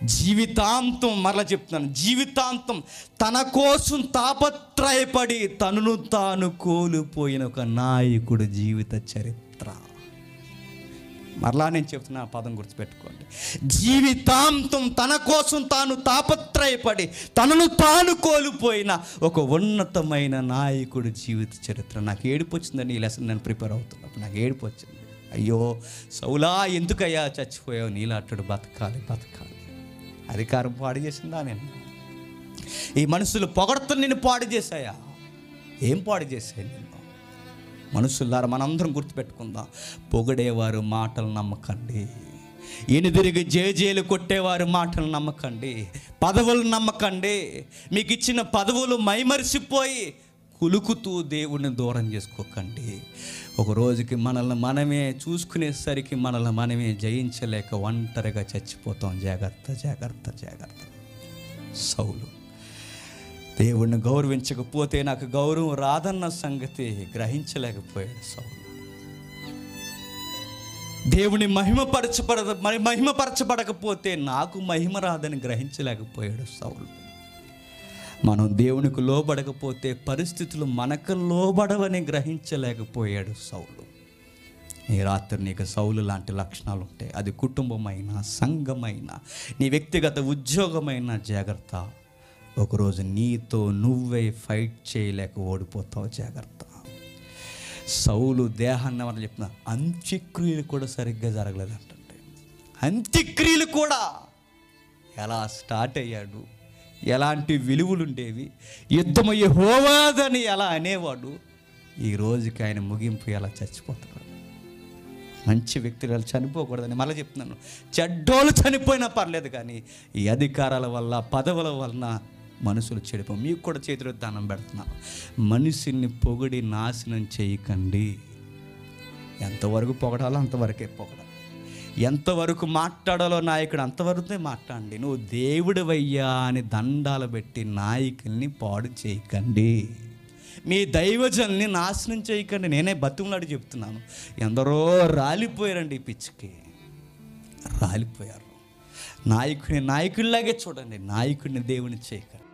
జీవితాంతం మరలా చెప్తున్నాను జీవితాంతం తన కోసం తాపత్రయపడి తనను తాను కోల్పోయిన ఒక నాయకుడు జీవిత చరిత్ర మరలా నేను చెప్తున్నా ఆ పదం గుర్తుపెట్టుకోండి జీవితాంతం తన కోసం తాను తాపత్రయపడి తనను తాను కోల్పోయిన ఒక ఉన్నతమైన నాయకుడు జీవిత చరిత్ర నాకు ఏడుపు వచ్చిందని ఈ లెసన్ నేను ప్రిపేర్ అవుతున్నప్పుడు నాకు ఏడుపు వచ్చింది అయ్యో సౌలా ఎందుకయ్యా చచ్చిపోయావు నీలాటుడు బతకాలి బతకాలి అధికారం పాడు చేసిందా నేను ఈ మనుషులు పొగడతో నిన్ను పాడు చేశాయా ఏం పాడు చేశాయి నిన్ను మనుషులారా మనందరం గుర్తుపెట్టుకుందాం పొగిడేవారు మాటలు నమ్మకండి ఎనుదిరిగి జేజేలు కొట్టేవారు మాటలు నమ్మకండి పదవులు నమ్మకండి మీకు ఇచ్చిన పదవులు మైమరిసిపోయి కులుకుతూ దేవుణ్ణి దూరం చేసుకోకండి ఒక రోజుకి మనల్ని మనమే చూసుకునేసరికి మనల్ని మనమే జయించలేక ఒంటరిగా చచ్చిపోతాం జాగ్రత్త జాగ్రత్త జాగ్రత్త సౌలు దేవుణ్ణి గౌరవించకపోతే నాకు గౌరవం రాదన్న సంగతి గ్రహించలేకపోయాడు సౌలు దేవుని మహిమపరచబడ మరి మహిమపరచబడకపోతే నాకు మహిమ రాదని గ్రహించలేకపోయాడు సౌలు మనం దేవునికి లోబడకపోతే పరిస్థితులు మనకు లోబడవని గ్రహించలేకపోయాడు సౌలు ఈ రాత్రి నీకు సౌలు లాంటి లక్షణాలు ఉంటాయి అది కుటుంబమైన సంఘమైన నీ వ్యక్తిగత ఉద్యోగమైన జాగ్రత్త ఒకరోజు నీతో నువ్వే ఫైట్ చేయలేక ఓడిపోతావు జాగ్రత్త సౌలు దేహాన్ని మనం చెప్తున్నా అంత్యక్రియలు కూడా సరిగ్గా జరగలేదు అంటే అంత్యక్రియలు కూడా ఎలా స్టార్ట్ అయ్యాడు ఎలాంటి విలువలు ఉండేవి యుద్ధమయ్యే హోవాదని ఎలా అనేవాడు ఈ రోజుకి ఆయన ముగింపు ఎలా చచ్చిపోతున్నాడు మంచి వ్యక్తులు అలా చనిపోకూడదని మళ్ళీ చెప్తున్నాను చెడ్డోళ్ళు చనిపోయినా పర్లేదు కానీ ఈ అధికారాల వల్ల పదవుల వలన మనుషులు చెడిపో మీకు కూడా చేతిలో దానం పెడుతున్నాను మనిషిని పొగిడి నాశనం చేయకండి ఎంతవరకు పొగడాలో అంతవరకే పొగడాలి ఎంతవరకు మాట్లాడాలో నాయకుడు అంతవరకే మాట్లాడండి నువ్వు దేవుడివయ్యా అని దండాలు పెట్టి నాయకుల్ని పాడు చేయకండి మీ దైవజల్ని నాశనం చేయకండి నేనే బతుకులాడి చెప్తున్నాను ఎందరో రాలిపోయారండి ఈ పిచ్చికి రాలిపోయారు నాయకుడిని నాయకుడిలాగే చూడండి నాయకుడిని దేవుని చేయకండి